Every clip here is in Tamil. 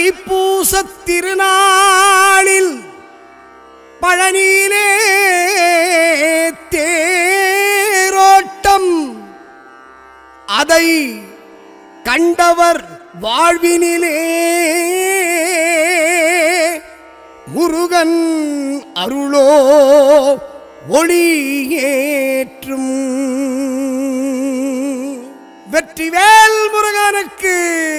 தைப்பூசத் திருநாளில் பழனியிலே தேரோட்டம் அதை கண்டவர் வாழ்வினிலே முருகன் அருளோ ஒளியேற்றும் வெற்றிவேல் முருகனுக்கு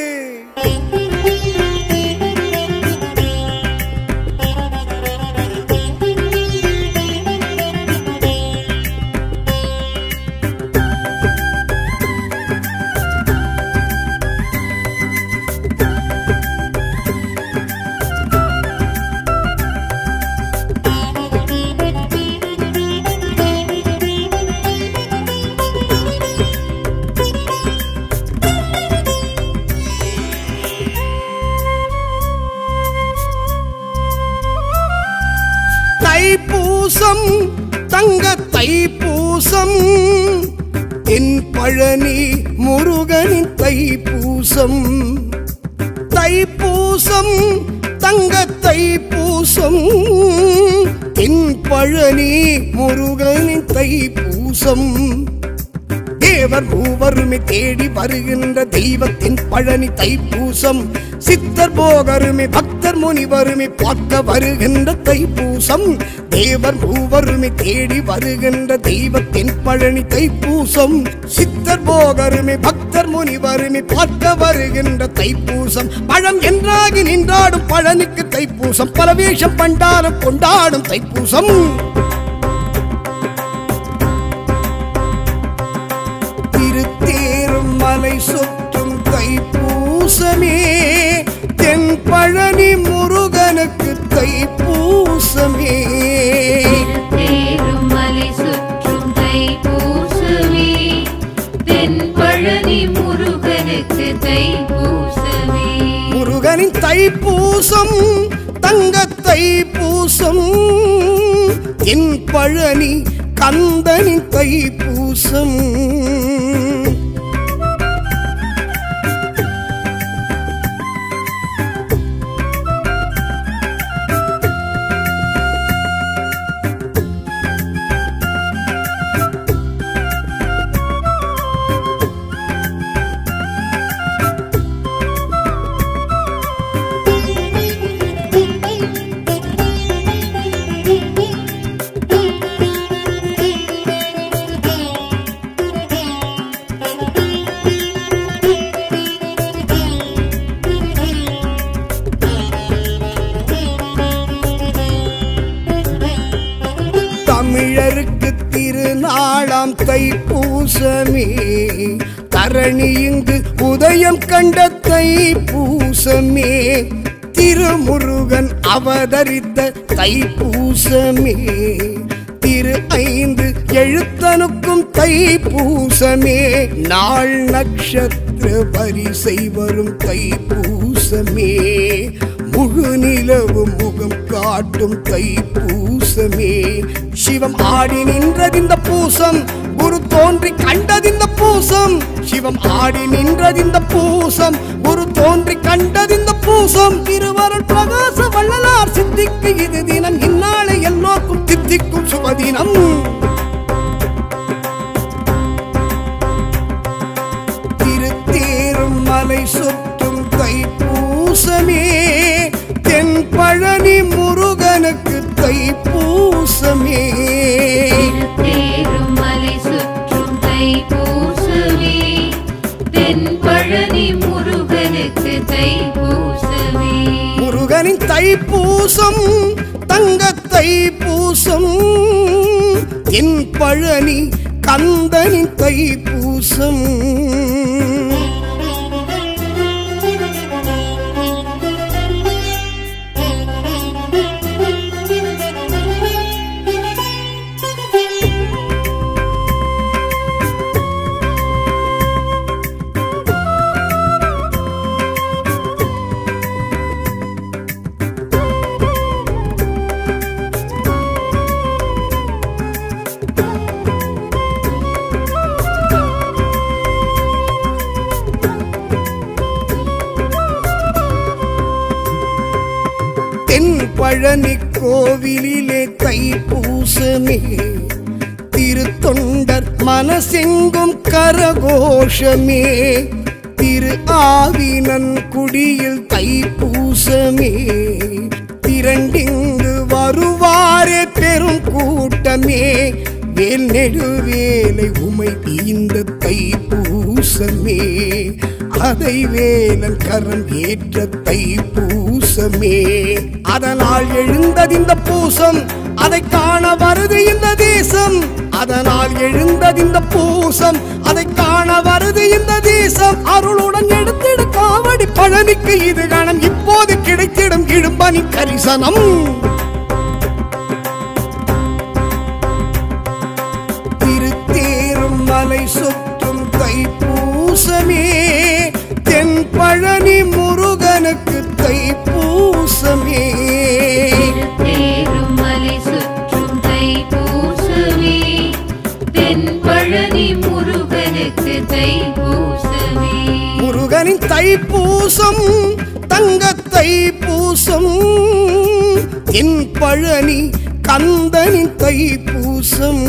தைப்பூசம் தங்க தைப்பூசம் என் பழனி முருகனின் தைப்பூசம் தைப்பூசம் தங்க தைப்பூசம் என் பழனி முருகனின் தைப்பூசம் தேவர் மூவருமே தேடி வருகின்ற தெய்வத்தின் பழனி தைப்பூசம் சித்தர் போகருமே பக்தர் முனிவருமே பார்க்க வருகின்ற தைப்பூசம் தேவர் மூவருமே தேடி வருகின்ற தெய்வத்தின் பழனி தைப்பூசம் சித்தர் போகருமே பக்தர் முனிவருமே பார்க்க வருகின்ற தைப்பூசம் பழம் என்றாகி நின்றாடும் பழனிக்கு தைப்பூசம் பல வேஷம் பண்டாரம் கொண்டாடும் தைப்பூசம் திருத்தேரும் மலை சுற்றும் தைப்பூசமே தென் பழனி முருகனுக்கு தைப்பூசமே தேருமலை சுற்றும் தைப்பூசமே தென் பழனி முருகனுக்கு தைப்பூசமே முருகனின் தைப்பூசம் தங்க தைப்பூசம் என் பழனி கந்தனின் தைப்பூசம் தமிழருக்கு திருநாளாம் தைப்பூசமே தரணி இங்கு உதயம் கண்ட தைப்பூசமே திருமுருகன் அவதரித்த தைப்பூசமே திரு ஐந்து எழுத்தனுக்கும் தைப்பூசமே நாள் நட்சத்திர வரிசை வரும் தைப்பூசமே முழு நிலவு முகம் காட்டும் தைப்பூசமே சிவம் ஆடி நின்றதிந்த பூசம் குரு தோன்றி கண்டதிந்த பூசம் சிவம் ஆடி நின்றதிந்த பூசம் குரு தோன்றி கண்டதிந்த பூசம் திருவருள் பிரகாச வள்ளலார் சித்திக்கு இது தினம் இந்நாளை எல்லோருக்கும் தித்திக்கும் சுபதினம் திருத்தேரும் மலை சுற்றும் தைப்பூசமே தென் பழனி முருகனுக்கு தைப்பூசமே தேருமலை சுற்றும் தைப்பூசமே தென் பழனி முருகனுக்கு தைப்பூசமே முருகனின் தைப்பூசம் தங்க தைப்பூசம் என் பழனி கந்தனின் தைப்பூசம் பழனி கோவிலிலே தைப்பூசமே திருத்தொண்டர் மனசெங்கும் கரகோஷமே திரு ஆவினன் குடியில் தைப்பூசமே திரண்டிங்கு வருவாரே பெரும் கூட்டமே வேல் நெடுவேலை உமை இந்த தைப்பூசமே அதை வேலன் கரம் ஏற்ற தைப்பூசமே அதனால் எழுந்தது இந்த பூசம் அதை காண வருது இந்த தேசம் அதனால் எழுந்தது இந்த பூசம் அதை காண வருது இந்த தேசம் அருளுடன் எடுத்திடு காவடி பழனிக்கு இது கணம் இப்போது கிடைத்திடும் இடும்பனி கரிசனம் திருத்தேரும் மலை சுற்றும் தைப்பூசமே தென் பழனி முருகனுக்கு தைப்பூசமே திருத்தேரும் மலை சுற்றும் தைப்பூசமே தென் பழனி முருகனுக்கு தைப்பூசமே முருகனின் தைப்பூசம் தங்க தைப்பூசம் தென் பழனி கந்தனின் தைப்பூசம்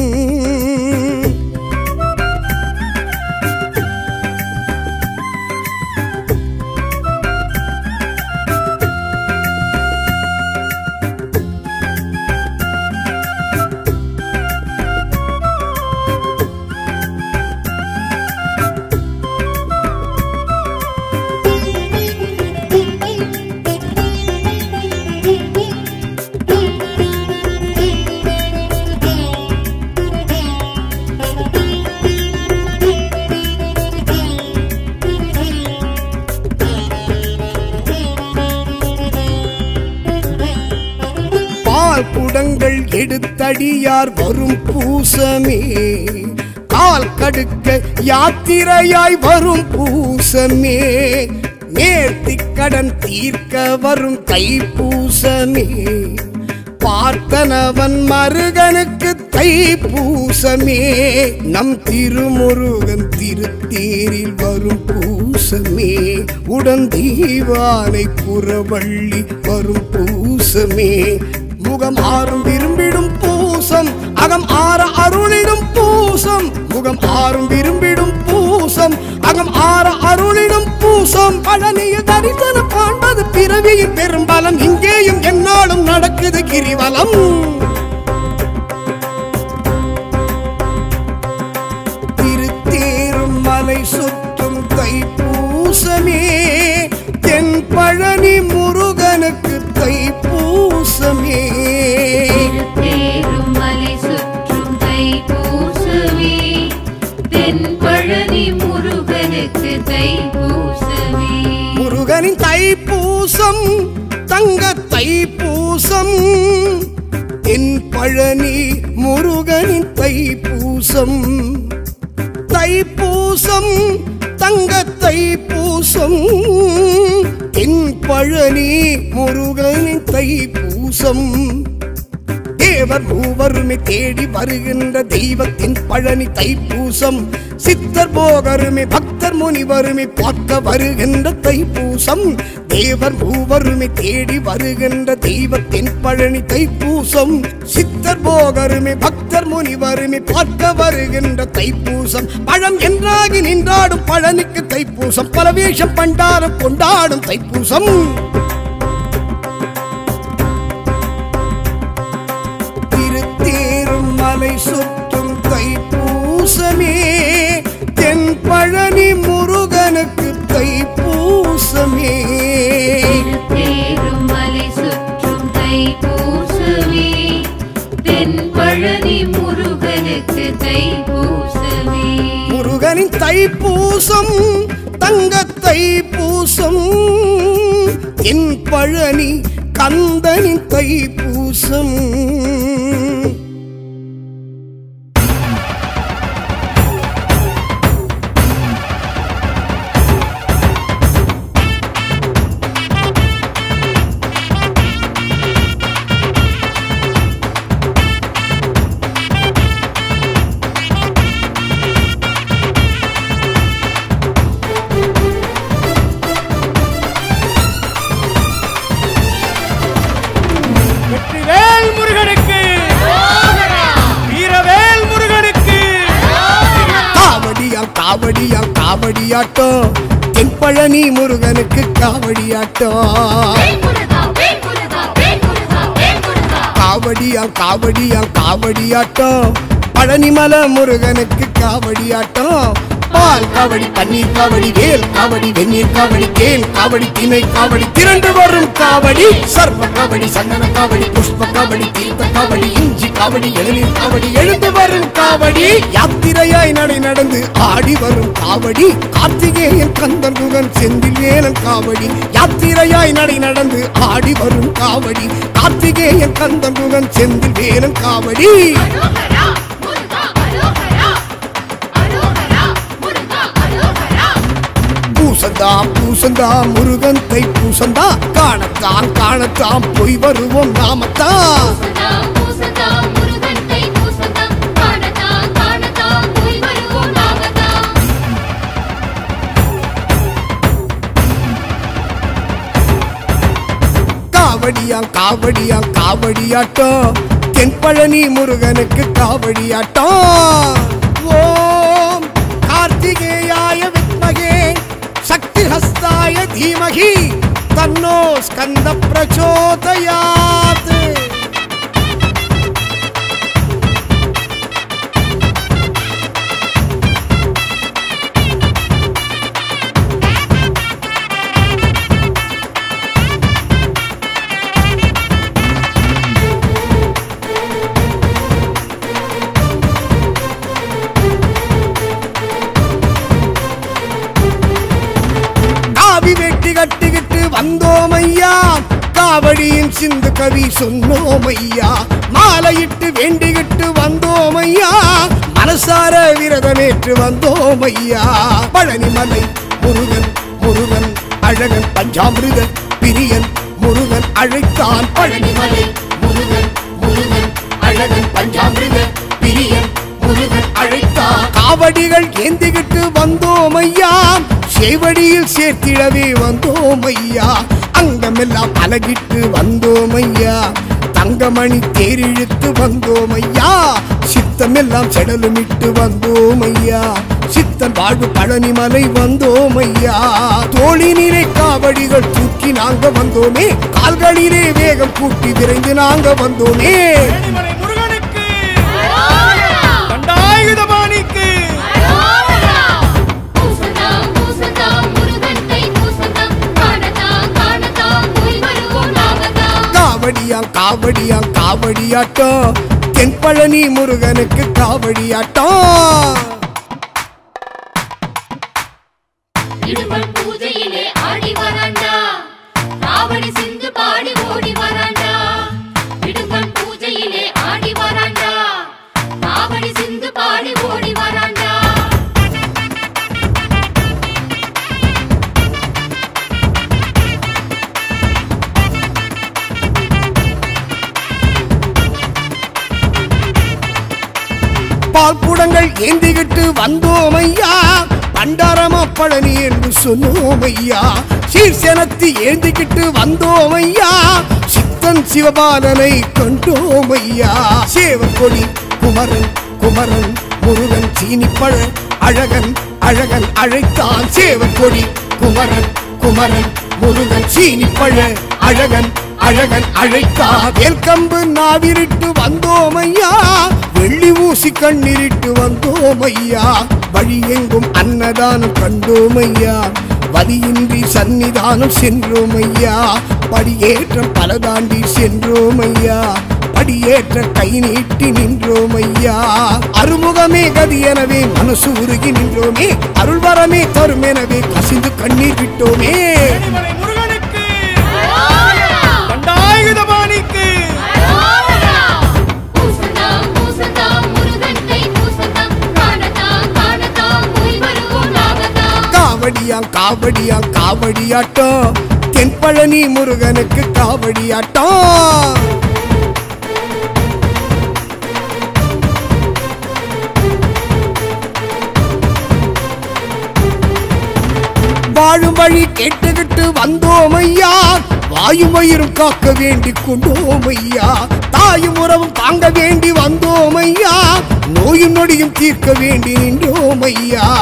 பால் குடங்கள் எடுத்தடியார் வரும் பூசமே கால் கடுக்க யாத்திரையாய் வரும் பூசமே நேர்த்திக் கடன் தீர்க்க வரும் தைப்பூசமே பார்த்தனவன் மருகனுக்கு தைப்பூசமே நம் திருமுருகன் திருத்தேரில் வரும் பூசமே உடன் தெய்வானை புறவள்ளி வரும் பூசமே முகம் ஆறும் விரும்பிடும் பூசம் அகம் ஆற அருளிடும் பூசம் முகம் ஆறும் விரும்பிடும் பூசம் அகம் ஆற அருளிடும் பூசம் பழனிய தரிசனம் காண்பது பிறவியின் பெரும்பலம் இங்கேயும் என்னாலும் நடக்குது கிரிவலம் திருத்தேரும் மலை சுற்றும் தைப்பூசமே தென் பழனி முருகனுக்கு தைப்பூசமே திருத்தேரும் மலை சுற்றும் தைப்பூசமே தென் பழனி முருகனுக்கு தைப்பூசமே முருகனின் தைப்பூசம் தங்க தைப்பூசம் தென் பழனி முருகனின் தைப்பூசம் தைப்பூசம் தங்க தைப்பூசம் தென் பழனி முருகனின் தைப்பூசம் தேவர் மூவருமே தேடி வருகின்ற தெய்வத்தின் பழனி தைப்பூசம் சித்தர் போகருமே பக்தர் முனிவருமே பார்க்க வருகின்ற தைப்பூசம் தேவர் மூவருமே தேடி வருகின்ற தெய்வத்தின் பழனி தைப்பூசம் சித்தர் போகருமே பக்தர் முனிவருமே பார்க்க வருகின்ற தைப்பூசம் பழம் என்றாகி நின்றாடும் பழனிக்கு தைப்பூசம் பரவேஷம் பண்டாரம் கொண்டாடும் தைப்பூசம் திருத்தேரும் மலை சுற்றும் தைப்பூசமே தென் பழனி முருகனுக்கு தைப்பூசமே திருத்தேரும் மலை சுற்றும் தைப்பூசமே தென் பழனி முருகனுக்கு தைப்பூசமே முருகனின் தைப்பூசம் தங்க தைப்பூசம் தென் பழனி கந்தனின் தைப்பூசம் காவடியாம் காவடியாட்டம் தென்பழனி முருகனுக்கு காவடியாட்டம் வேல்முருகா வேல்முருகா வேல்முருகா வேல்முருகா காவடியாம் காவடியாம் காவடியாட்டம் பழனிமலை முருகனுக்கு காவடியாட்டம் பால் காவடி பன்னீர் காவடி வேல் காவடி வெந்நீர் காவடி தேன் காவடி திணை காவடி திரண்டு வரும் காவடி சர்ப்ப காவடி சந்தன காவடி புஷ்ப காவடி தீர்த்த காவடி இஞ்சி காவடி எழுநீர் காவடி எழுந்து வரும் காவடி யாத்திரையாய் நடை நடந்து ஆடி வரும் காவடி கார்த்திகேயன் கந்தன் முகன் செந்தில் வேலன் காவடி யாத்திரையாய் நடை நடந்து ஆடி வரும் காவடி கார்த்திகேயன் கந்தன் முகன் செந்தில் வேலன் காவடி அரோகரா முருகா அரோகரா அரோகரா முருகா அரோகரா பூசந்தா பூசந்தா முருகன் தை பூசந்தா காணத்தான் காணத்தான் போய் வருவோம் நாமத்தான் பூசதா பூசதா முருகன் கை பூசதா காணதா காணதா போய் வருவோம் நாமதா காவடியாம் காவடியாம் காவடியாட்டம் தென்பழனி முருகனுக்கு காவடியாட்டம் ஓம் கார்த்திகேயாய வித்மகே சக்தி ஹஸ்தாய தீமகி தன்னோ ஸ்கந்த பிரச்சோதயாத் காவி வெட்டி கட்டிக்கிட்டு வந்தோம் ஐயா காவடியின் சிந்து கவி சொன்னோம் ஐயா மாலையிட்டு வேண்டிக்கிட்டு வந்தோம் ஐயா மனசார விரதமேற்று வந்தோம் ஐயா பழனிமலை முருகன் முருகன் அழகன் பஞ்சாமிருத பிரியன் முருகன் அழைத்தான் பழனிமலை முருகன் முருகன் அழகன் பஞ்சாமிருத பிரியன் முருகன் அழைத்தான் காவடிகள் ஏந்திக்கிட்டு வந்தோம் ஐயா சேவடியில் சேர்த்திடவே வந்தோம் ஐயா அங்கமெல்லாம் அலகிட்டு வந்தோம் ஐயா தங்கமணி தேரிழுத்து வந்தோம் ஐயா சித்தமெல்லாம் செடலுமிட்டு வந்தோம் ஐயா சித்தன் வாழ்வு பழனிமலை வந்தோம் ஐயா தோளினிலே காவடிகள் தூக்கி நாங்க வந்தோமே கால்களிலே வேகம் கூட்டி விரைந்து நாங்க வந்தோமே வேணிமலை முருகனுக்கு அரோகரா தண்டாயுதபாணிக்கு அரோகரா பூசதா பூசதா முருகன் கை பூசதா காணதா காணதா போய் வருவோம் நாமதா காவடியாம் காவடியாம் காவடியாட்டம் தென்பழனி முருகனுக்கு காவடியாட்டம் இடுமல் பூஜையிலே ஆடி வராண்டா காவடி சிந்து பாடி ஓடி வராண்டா இடுமல் பூஜையிலே ஆடி வராண்டா காவடி சிந்து பாடி ஓடி வராண்டா பால் குடங்கள் ஏந்திக்கிட்டு வந்தோம் ஐயா பண்டாரமா பழனி என்று சொன்னோம் ஐயா சீர்சனத்தி ஏந்திக்கிட்டு வந்தோம் ஐயா சித்தன் சிவபாலனை கண்டோம் ஐயா சேவக்கொடி குமரன் குமரன் முருகன் சீனிப்பழ அழகன் அழகன் அழைத்தான் சேவக்கொடி குமரன் குமரன் முருகன் சீனிப்பழ அழகன் அழகன் அழைத்தா வேல்கம்பு நாவிரிட்டு வந்தோம் ஐயா வெள்ளி ஊசி கண்ணிரிட்டு வந்தோம் ஐயா வழி எங்கும் அன்னதானம் கண்டோம் ஐயா வலியின்றி சன்னிதானம் சென்றோம் ஐயா படியேற்றம் பல தாண்டி சென்றோம் ஐயா படியேற்ற கை நீட்டி நின்றோம் ஐயா அருமுகமே கதி எனவே மனசு உருகி நின்றோமே அருள்வரமே தரும் எனவே கசிந்து கண்ணீர் விட்டோமே வேணிமலை முருகனுக்கு அரோகரா தண்டாயுதபாணிக்கு அரோகரா பூசதா பூசதா முருகன் கை பூசதா காணதா காணதா போய் வருவோம் நாமதா காவடியாம் காவடியாம் காவடியாட்டம் தென்பழனி முருகனுக்கு காவடியாட்டம் வாழும் வழி கேட்டுக்கிட்டு வந்தோம் ஐயா வாயும் வயிறும் காக்க வேண்டி கொண்டோம் ஐயா தாயும் உறவும் தாங்க வேண்டி வந்தோம் ஐயா நோயும் நொடியும் தீர்க்க வேண்டி நின்றோம் ஐயா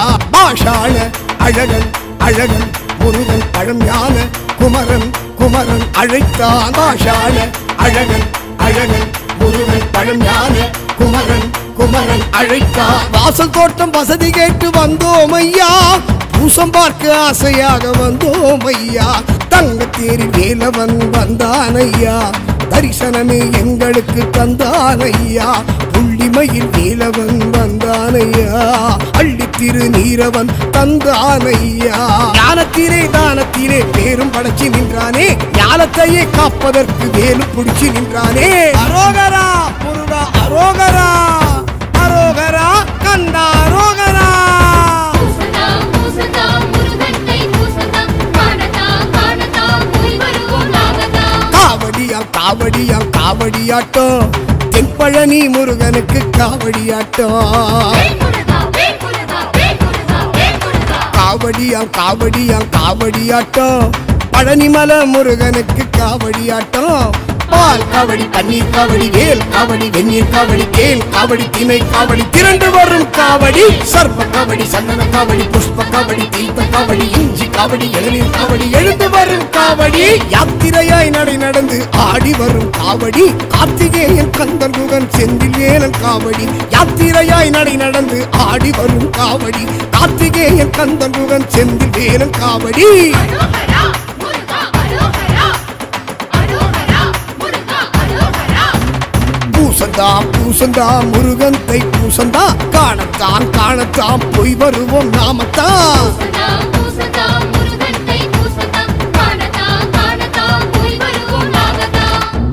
பாஷாண அழகன் அழகன் முருகன் பழம் ஞான குமரன் குமரன் அழைத்தான் பாஷாண அழகன் அழகன் முருகன் பழம் ஞான குமரன் குமரன் அழைத்தான் வாசல் தோட்டம் வசதி கேட்டு வந்தோம் ஐயா பூசம் பார்க்க ஆசையாக வந்தோம் ஐயா தங்கத்தேரி வேலவன் வந்தான் ஐயா தரிசனமே எங்களுக்கு தந்தான் ஐயா புள்ளிமையில் வேலவன் வந்தான் ஐயா அள்ளி திரு நீரவன் தந்தான் ஐயா ஞானத்திலே தானத்திலே பேரும் படைச்சு நின்றானே ஞானத்தையே காப்பதற்கு வேலு பிடிச்சு நின்றானே அரோகரா முருகா அரோகரா அரோகரா கண்டா அரோகரா பூசதாம் பூசதாம் முருகன் கை பூசதாம் காணதாம் காணதாம் போய் வருவோம் நாகதாம் காவடியா காவடியா காவடியாட்டம் தென்பழனி முருகனுக்கு காவடியாட்டம் வேல் முருகா வேல் முருகா வேல் முருகா வேல் முருகா காவடியா காவடியா காவடியாட்டம் பழனிமலை முருகனுக்கு காவடியாட்டம் பால் காவடி பன்னீர் காவடி வேல் காவடி வெந்நீர் காவடி கேல் காவடி திணை காவடி திரண்டு வரும் காவடி சர்ப்ப காவடி சந்தன காவடி புஷ்ப காவடி தீர்த்த காவடி இஞ்சி காவடி இளநீர் காவடி எழுந்து வரும் காவடி யாத்திரையாய் நடை நடந்து ஆடி வரும் காவடி கார்த்திகேயன் கந்தன் முகன் செந்தில் வேலன் காவடி யாத்திரையாய் நடை நடந்து ஆடி வரும் காவடி கார்த்திகேயன் கந்தன் முகன் செந்தில் வேலன் காவடி அரோகரா முருகா அரோகரா அரோகரா முருகா அரோகரா பூசந்தா பூசந்தா முருகன் தை பூசந்தா காணத்தான் காணத்தான் போய் வருவோம் நாமத்தான் பூசதாம் பூசதாம் முருகன் கை பூசதாம் காணதாம் காணதாம் போய் வருவோம் நாகதாம்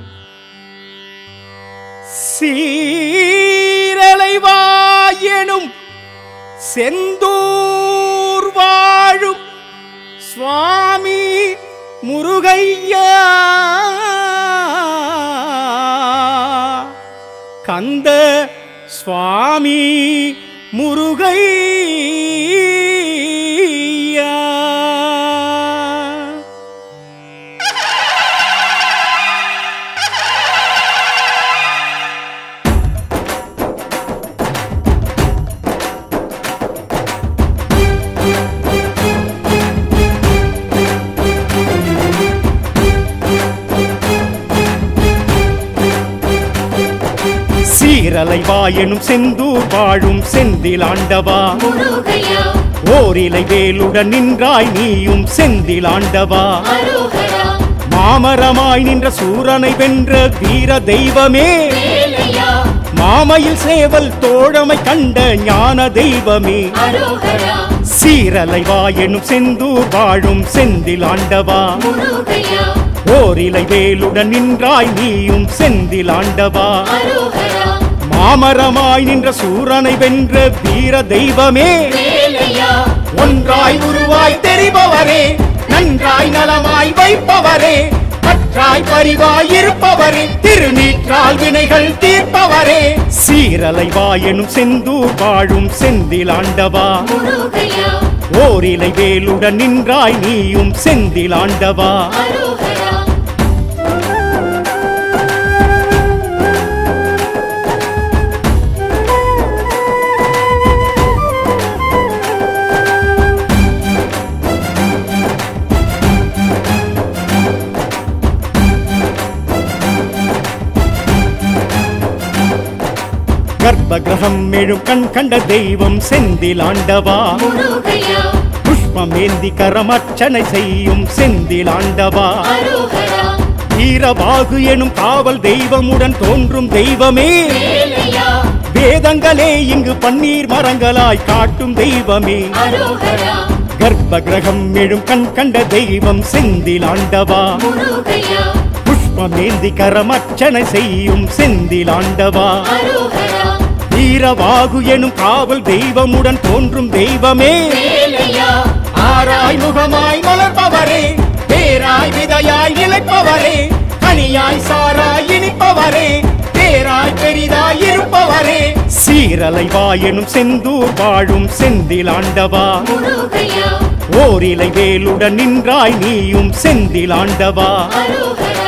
சீரலைவாயெனும் செந்தூர் வாழும் சுவாமி முருகையா கந்த சுவாமி முருகையா சீரலை வாயெனும் செந்தூர் வாழும் செந்தில் ஆண்டவா முருகையா ஓரிலை வேலுடன் நின்றாய் நீயும் செந்தில் ஆண்டவா அரோகரா மாமரமாய் நின்ற சூரனை வென்ற வீர தெய்வமே வேலையா மாமையில் சேவல் தோழமை கண்ட ஞான தெய்வமே அரோகரா சீரலை வாயெனும் செந்தூர் வாழும் செந்தில் ஆண்டவா முருகையா ஓரிலை வேலுடன் நின்றாய் நீயும் செந்தில் ஆண்டவா அரோகரா மாமரமாய் நின்ற சூரனை வென்ற வீர தெய்வமே வேலையா ஒன்றாய் உருவாய் தெரிபவரே நன்றாய் நலமாய் வைப்பவரே பற்றாய் பரிவாய் இருப்பவரே திருநீற்றால் வினைகள் தீர்ப்பவரே சீரலை வாயெனும் செந்தூர் வாழும் செந்தில் ஆண்டவா முருகையா ஓரிலை வேலுடன் நின்றாய் நீயும் செந்தில் ஆண்டவா அரோகரா கர்ப்ப கிரகம் எழும் கண் கண்ட தெய்வம் செந்தில் ஆண்டவா முருகையா புஷ்பம் ஏந்தி கரமர்ச்சனை செய்யும் செந்தில் ஆண்டவா அரோகரா வீரபாகு எனும் காவல் தெய்வமுடன் தோன்றும் தெய்வமே வேலையா வேதங்களே இங்கு பன்னீர் மரங்களாய் காட்டும் தெய்வமே அரோகரா கர்ப்ப கிரகம் எழும் கண் கண்ட தெய்வம் செந்தில் ஆண்டவா முருகையா புஷ்பமேந்தி கரமர்ச்சனை செய்யும் செந்தில் ஆண்டவா அரோகரா வீரவாகு எனும் காவல் தெய்வமுடன் தோன்றும் தெய்வமே வேலையா ஆராய் முகமாய் மலர்பவரே பேராய் விதையாய் நிலைப்பவரே கனியாய் சாராய் இனிப்பவரே பேராய் பெரிதாய் இருப்பவரே சீரலை வாயெனும் செந்தூர் வாழும் செந்தில் ஆண்டவா முருகையா ஓரிலை வேலுடன் நின்றாய் நீயும் செந்தில் ஆண்டவா அரோகரா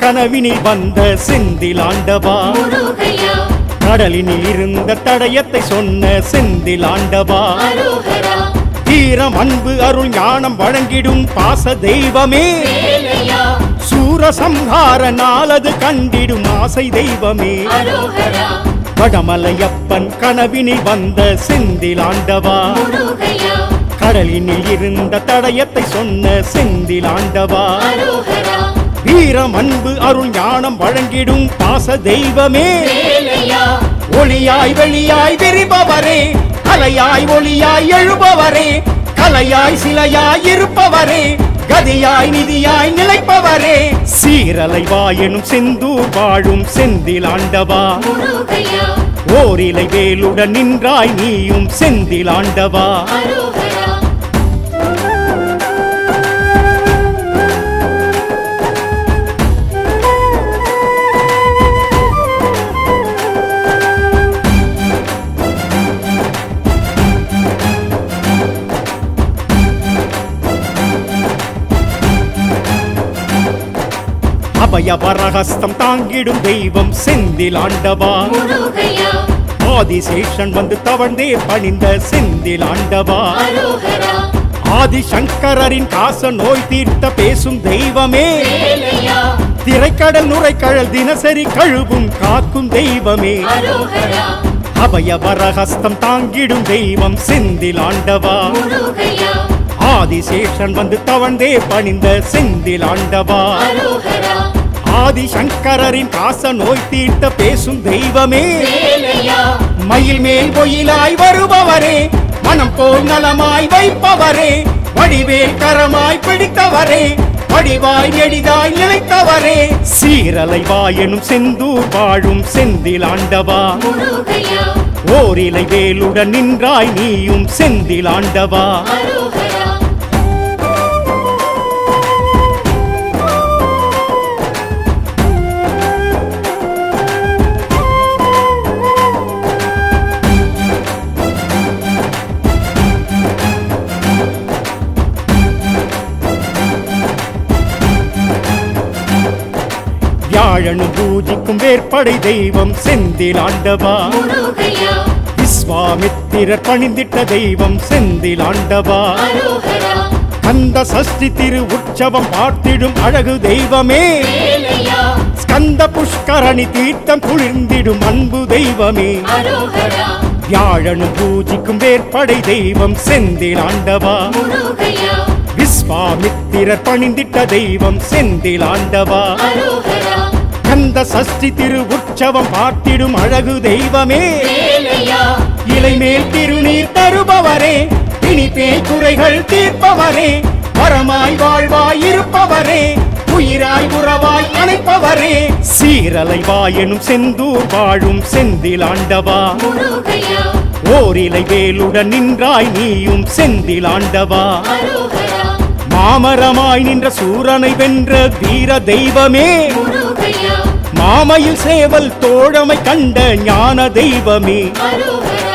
கனவினில் வந்த செந்திலாண்டவா முருகையா கடலினில் இருந்த தடயத்தை சொன்ன செந்திலாண்டவா அரோகரா தீரம் அன்பு அருள் ஞானம் வழங்கிடும் பாச தெய்வமே வேலையா சூரசம்ஹார நாளது கண்டிடும் ஆசை தெய்வமே அரோகரா வடமலையப்பன் கனவினில் வந்த செந்திலாண்டவா முருகையா கடலினில் இருந்த தடயத்தை சொன்ன செந்திலாண்டவா அரோகரா வீரம் அன்பு அருள் ஞானம் வழங்கிடும் பாச தெய்வமே வேலையா ஒளியாய் வெளியாய் விரிபவரே அலையாய் ஒளியாய் எழுபவரே கலையாய் சிலையாய் இருப்பவரே கதியாய் நிதியாய் நிலைப்பவரே சீரலை வாயெனும் செந்தூர் வாழும் செந்திலாண்டவா முருகையா ஓரிலை வேலுடன் நின்றாய் நீயும் செந்திலாண்டவா அரோகரா அபய வரஹஸ்தம் தாங்கிடும் தெய்வம் செந்திலாண்டவா முருகையா ஆதிசேஷன் வந்து தவழ்ந்தே பணிந்த செந்திலாண்டவா அரோகரா ஆதிசங்கரரின் காச நோய் தீர்த்த பேசும் தெய்வமே வேலையா திரைக்கடல் நுரைக்கடல் தினசரி கழுவும் காக்கும் தெய்வமே அரோகரா அபய வரஹஸ்தம் தாங்கிடும் தெய்வம் செந்திலாண்டவா முருகையா ஆதிசேஷன் வந்து தவழ்ந்தே பணிந்த செந்திலாண்டவா அரோகரா ஆதிசங்கரரின் காச நோய் தீர்த்த பேசும் தெய்வமே வேலையா மயில் மேல் பொயிலாய் வருபவரே மனம் போல் நலமாய் வைப்பவரே வடிவேல் கரமாய் பிடித்தவரே வடிவாய் நெடிதாய் நிலைத்தவரே சீரலை வாயெனும் செந்தூர் வாழும் செந்திலாண்டவா முருகையா ஓரிலை வேலுடன் நின்றாய் நீயும் செந்திலாண்டவா அரோகரா வியாழனும் பூஜிக்கும் வேற்படை தெய்வம் செந்திலாண்டவா முருகையா விஸ்வாமித்திரர் பணிந்திட்ட தெய்வம் செந்திலாண்டவா அரோகரா கந்த சஷ்டி திரு உற்சவம் பார்த்திடும் அழகு தெய்வமே வேலையா ஸ்கந்த புஷ்கரணி தீர்த்தம் குளிர்ந்திடும் அன்பு தெய்வமே அரோகரா வியாழனும் பூஜிக்கும் வேற்படை தெய்வம் செந்திலாண்டவா முருகையா விஸ்வாமித்திரர் பணிந்திட்ட தெய்வம் செந்திலாண்டவா அரோகரா கந்த சஷ்டி திரு உற்சவம் பார்த்திடும் அழகு தெய்வமே வேலையா இலைமேல் திருநீர் தருபவரே இனி பேய் குறைகள் தீர்ப்பவரே வரமாய் வாழ்வாய் இருப்பவரே உயிராய் உறவாய் அணைப்பவரே சீரலை வாயெனும் செந்தூர் வாழும் செந்திலாண்டவா முருகையா ஓரிலை வேலுடன் நின்றாய் நீயும் செந்திலாண்டவா அரோகரா மாமரமாய் நின்ற சூரனை வென்ற வீர தெய்வமே முருகையா மாமையில் சேவல் தோழமை கண்ட ஞான தெய்வமே அரோகரா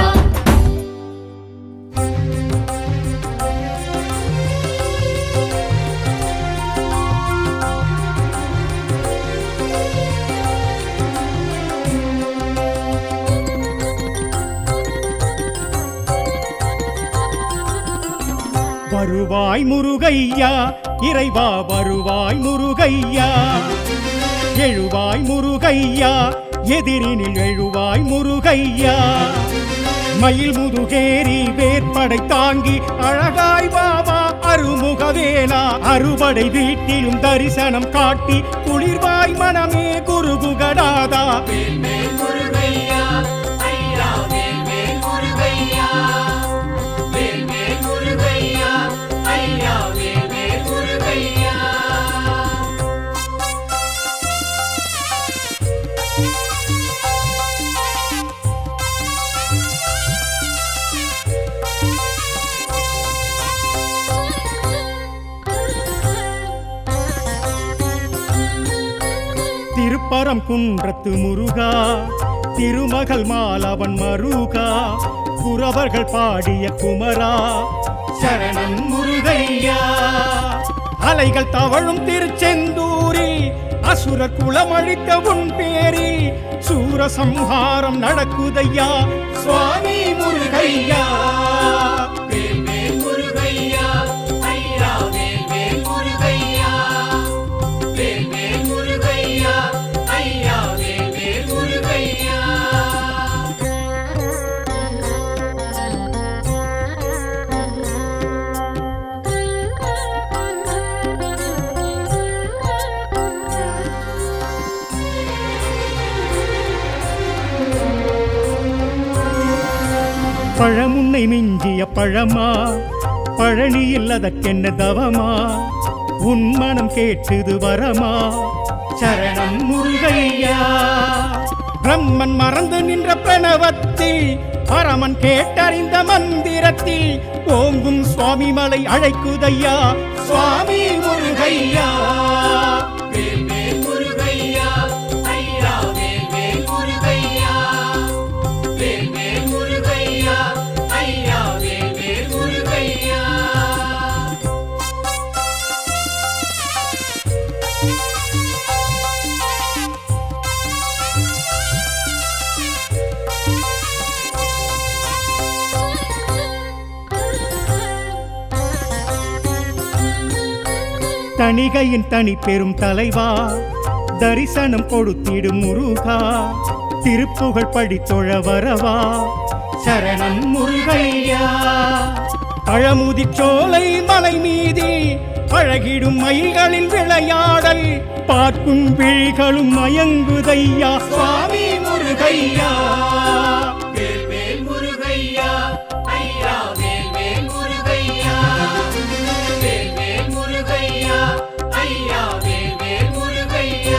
வருவாய் முருகையா இறைவா வருவாய் முருகையா எழுவாய் முருகையா எதிரினில் எழுவாய் முருகையா மயில் முதுகேரி வேற்படை தாங்கி அழகாய் வாவா அருமுகவேலா அறுபடை வீட்டிலும் தரிசனம் காட்டி குளிர்வாய் மனமே குருகுகடாதா திருப்பரம் குன்றத்து முருகா திருமகள் மாலவன் மருகா குறவர்கள் பாடிய குமரா சரணம் முருகையா அலைகள் தவழும் திருச்செந்தூரில் அசுர குலமழித்த உன் பேரில் சூரசம்ஹாரம் நடக்குதையா சுவாமி முருகையா வேல்வேல் முருகையா ஐயா வேல்வேல் முருகையா வேல்வேல் முருகையா ஐயா வேல்வேல் முருகையா பழமுன்னை மிஞ்சிய பழமா பழனியில் அதற்கென்ன தவமா உன் மனம் கேட்டுது வரமா சரணம் முருகையா பிரம்மன் மறந்து நின்ற பிரணவத்தில் பரமன் கேட்டறிந்த மந்திரத்தில் ஓங்கும் சுவாமி மலை அழைக்குதையா சுவாமி முருகையா வேல்வேல் முருகையா ஐயா வேல்வேல் முருகையா வேல்வேல் முருகையா ஐயா வேல்வேல் முருகையா தணிகையின் தனி பெரும் தலைவா தரிசனம் கொடுத்திடும் முருகா திருப்புகழ் படித்தொழ வரவா சரணம் முருகையா பழமுதிர் சோலை மலை மீதே அழகிடும் மயில்களின் விளையாடல் பார்க்கும் விழிகளும் மயங்குதையா சுவாமி முருகையா வேல்வேல் முருகையா ஐயா வேல்வேல் முருகையா வேல்வேல் முருகையா ஐயா வேல்வேல் முருகையா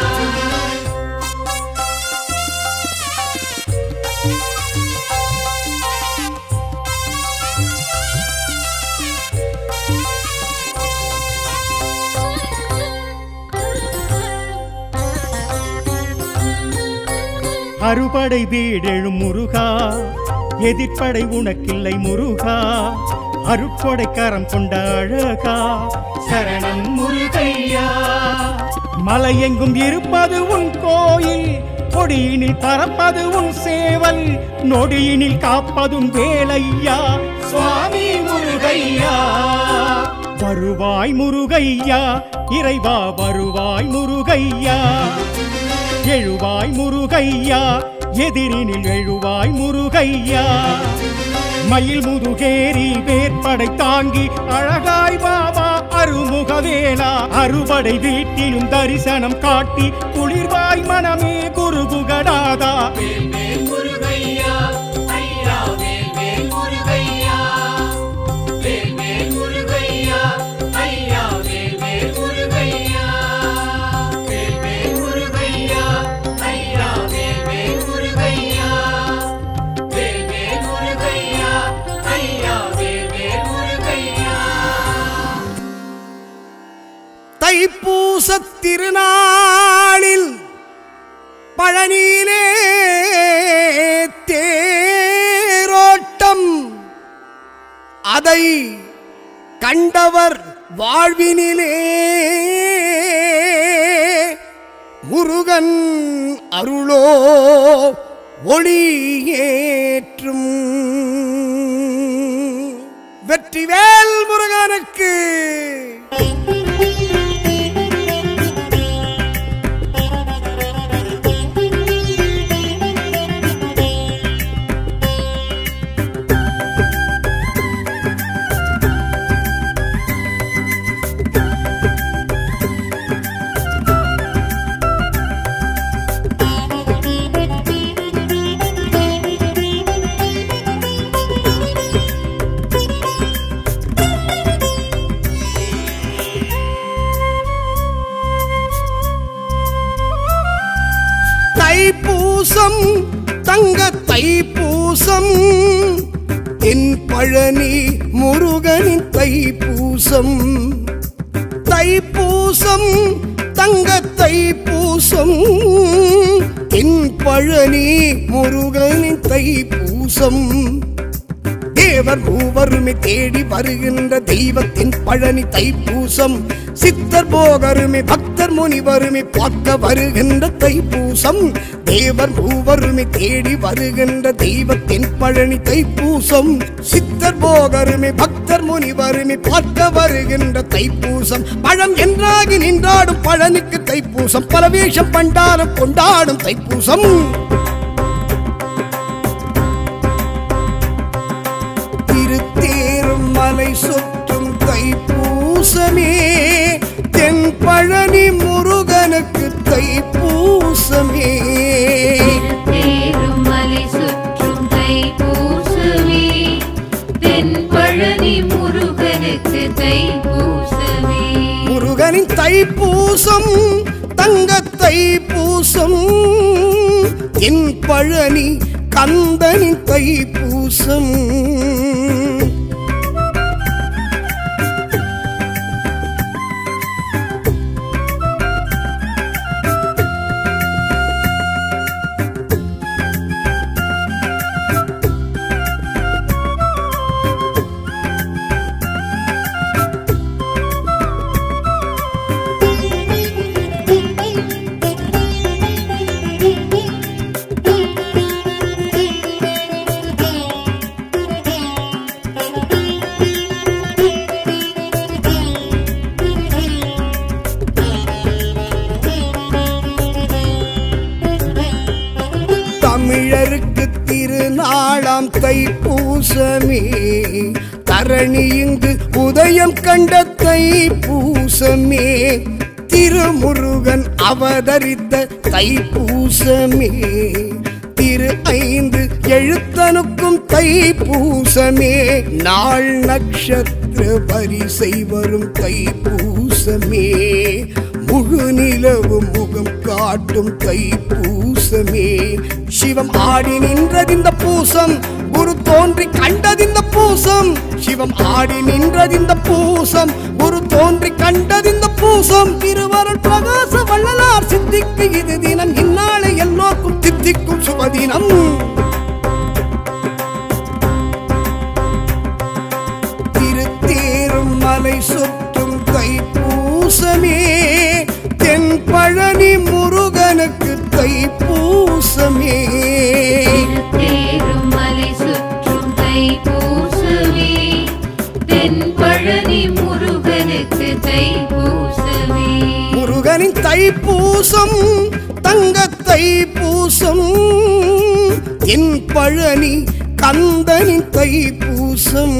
அறுபடை வீடெழும் முருகா எதிர்ப்படை உனக்கில்லை முருகா அருட்கொடை கரம் கொண்ட அழகா சரணம் முருகையா மலையெங்கும் இருப்பது உன் கோயில் கொடியினில் பறப்பது உன் சேவல் நொடியினில் காப்பதும் வேலையா சுவாமி முருகையா வருவாய் முருகையா இறைவா வருவாய் முருகையா எழுவாய் முருகையா எதிரினில் எழுவாய் முருகையா மயில் முதுகேரி வேற்படை தாங்கி அழகாய் பாபா அருமுகவேலா அறுபடை வீட்டிலும் தரிசனம் காட்டி குளிர்வாய் மனமே குருகுகடாதா வேல்வேல் முருகையா ஐயா வேல்வேல் முருகையா வேல்வேல் முருகையா ஐயா வேல்வேல் முருகையா வேல்வேல் முருகையா ஐயா வேல்வேல் முருகையா வேல்வேல் முருகையா ஐயா வேல்வேல் முருகையா தைப்பூசத் திருநாளில் பழனியிலே தேரோட்டம் அதை கண்டவர் வாழ்வினிலே முருகன் அருளோ ஒளியேற்றும் வெற்றிவேல் முருகனுக்கு தைப்பூசம் தங்க தைப்பூசம் என் பழனி முருகனின் தைப்பூசம் தைப்பூசம் தங்க தைப்பூசம் என் பழனி முருகனின் தைப்பூசம் தேவர் மூவருமே தேடி வருகின்ற தெய்வத்தின் பழனி தைப்பூசம் சித்தர் போகருமே பக்தர் முனிவருமே பார்க்க வருகின்ற தைப்பூசம் தேவர் மூவருமே தேடி வருகின்ற தெய்வத்தின் பழனி தைப்பூசம் சித்தர் போகருமே பக்தர் முனிவருமே பார்க்க வருகின்ற தைப்பூசம் பழம் என்றாகி நின்றாடும் பழனிக்கு தைப்பூசம் பல வேஷம் பண்டாரம் கொண்டாடும் தைப்பூசம் திருத்தேரும் மலை சுற்றும் தைப்பூசமே தென் பழனி முருகனுக்கு தைப்பூசமே தேருமலை சுற்றும் தைப்பூசமே தென்பழனி முருகனுக்கு தைப்பூசமே முருகனின் தைப்பூசம் தங்க தைப்பூசம் என் பழனி கந்தனின் தைப்பூசம் தமிழருக்கு திருநாளாம் தைப்பூசமே தரணி இங்கு உதயம் கண்ட தைப்பூசமே திருமுருகன் அவதரித்த தைப்பூசமே திரு ஐந்து எழுத்தனுக்கும் தைப்பூசமே நாள் நட்சத்திர வரிசை வரும் தைப்பூசமே முழு நிலவு முகம் காட்டும் தைப்பூசமே சிவம் ஆடி நின்றதிந்த பூசம் குரு தோன்றி கண்டதிந்த பூசம் சிவம் ஆடி நின்றதிந்த பூசம் குரு தோன்றி கண்டதிந்த பூசம் திருவருள் பிரகாச வள்ளலார் சித்திக்கு இது தினம் இந்நாளை எல்லோருக்கும் தித்திக்கும் சுபதினம் திருத்தேரும் மலை சுற்றும் தைப்பூசமே தென் பழனி முருகனுக்கு தைப்பூசமே தேருமலை சுற்றும் தைப்பூசமே தென்பழனி முருகனுக்கு தைப்பூசமே முருகனின் தைப்பூசம் தங்க தைப்பூசம் என் பழனி கந்தனின் தைப்பூசம்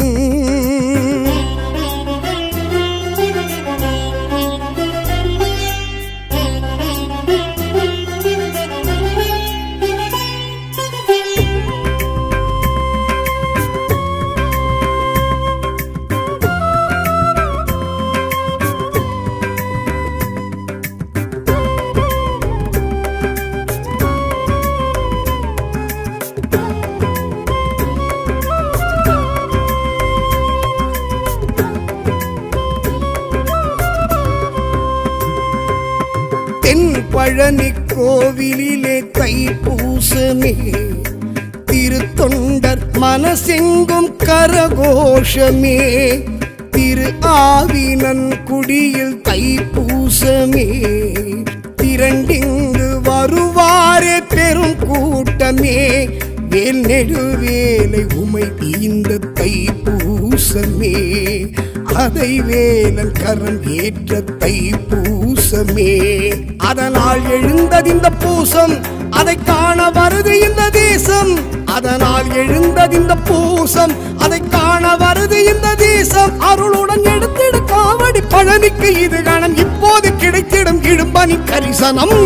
தென் பழனி கோவிலிலே தைப்பூசமே திருத்தொண்டர் மனசெங்கும் கரகோஷமே திரு ஆவினன் குடியில் தைப்பூசமே திரண்டிங்கு வருவாரே பெரும் கூட்டமே வேல் நெடுவேலை உமை இந்த தைப்பூசமே அதை வேலன் கரம் ஏற்ற தைப்பூசமே அதனால் எழுந்ததிந்த பூசம் அதை காண வருது இந்த தேசம் அதனால் எழுந்ததிந்த பூசம் அதை காண வருது இந்த தேசம் அருளுடன் எடுத்திடு காவடி பழனிக்கு இது கணம் இப்போது கிடைத்திடும் இடும்பனி கரிசனம்